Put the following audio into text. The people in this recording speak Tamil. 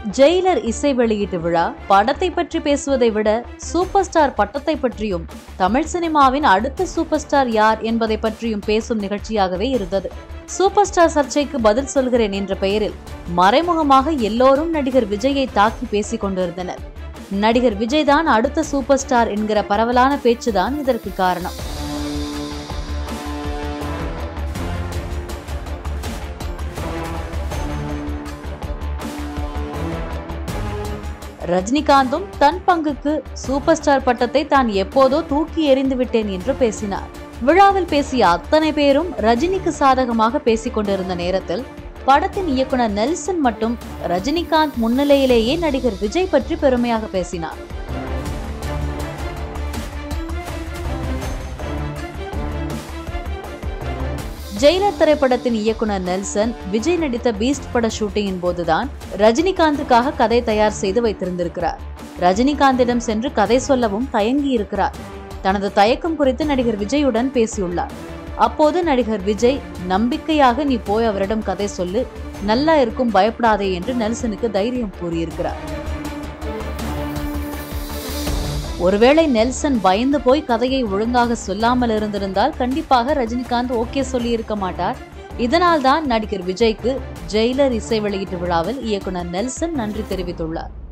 ஜெயிலர் இசை வெளியீட்டு விழா படத்தை பற்றி பேசுவதை விட சூப்பர் ஸ்டார் பட்டத்தை பற்றியும் தமிழ் சினிமாவின் அடுத்த சூப்பர் ஸ்டார் யார் என்பதை பற்றியும் பேசும் நிகழ்ச்சியாகவே இருந்தது சூப்பர் ஸ்டார் சர்ச்சைக்கு பதில் சொல்கிறேன் என்ற பெயரில் மறைமுகமாக எல்லோரும் நடிகர் விஜயை தாக்கி பேசிக் கொண்டிருந்தனர் நடிகர் விஜய் தான் அடுத்த சூப்பர் ஸ்டார் என்கிற பரவலான பேச்சுதான் இதற்கு காரணம் ரஜினிகாந்தும் தன் பங்குக்கு சூப்பர் ஸ்டார் பட்டத்தை தான் எப்போதோ தூக்கி எறிந்து விட்டேன் என்று பேசினார் விழாவில் பேசிய அத்தனை பேரும் ரஜினிக்கு சாதகமாக பேசிக் கொண்டிருந்த நேரத்தில் படத்தின் இயக்குனர் நெல்சன் மட்டும் ரஜினிகாந்த் முன்னிலையிலேயே நடிகர் விஜய் பற்றி பெருமையாக பேசினார் ஜெயிலர் திரைப்படத்தின் இயக்குனர் நெல்சன் விஜய் நடித்த பீஸ்ட் பட ஷூட்டிங்கின் போதுதான் ரஜினிகாந்துக்காக கதை தயார் செய்து வைத்திருந்திருக்கிறார் ரஜினிகாந்திடம் சென்று கதை சொல்லவும் தயங்கி இருக்கிறார் தனது தயக்கம் குறித்து நடிகர் விஜயுடன் பேசியுள்ளார் அப்போது நடிகர் விஜய் நம்பிக்கையாக நீ போய் அவரிடம் கதை சொல்லு நல்லா இருக்கும் பயப்படாதே என்று நெல்சனுக்கு தைரியம் கூறியிருக்கிறார் ஒருவேளை நெல்சன் பயந்து போய் கதையை ஒழுங்காக சொல்லாமல் இருந்திருந்தால் கண்டிப்பாக ரஜினிகாந்த் ஓகே சொல்லி இருக்க மாட்டார் இதனால்தான் நடிகர் விஜய்க்கு ஜெயிலர் இசை வெளியீட்டு விழாவில் இயக்குனர் நெல்சன் நன்றி தெரிவித்துள்ளார்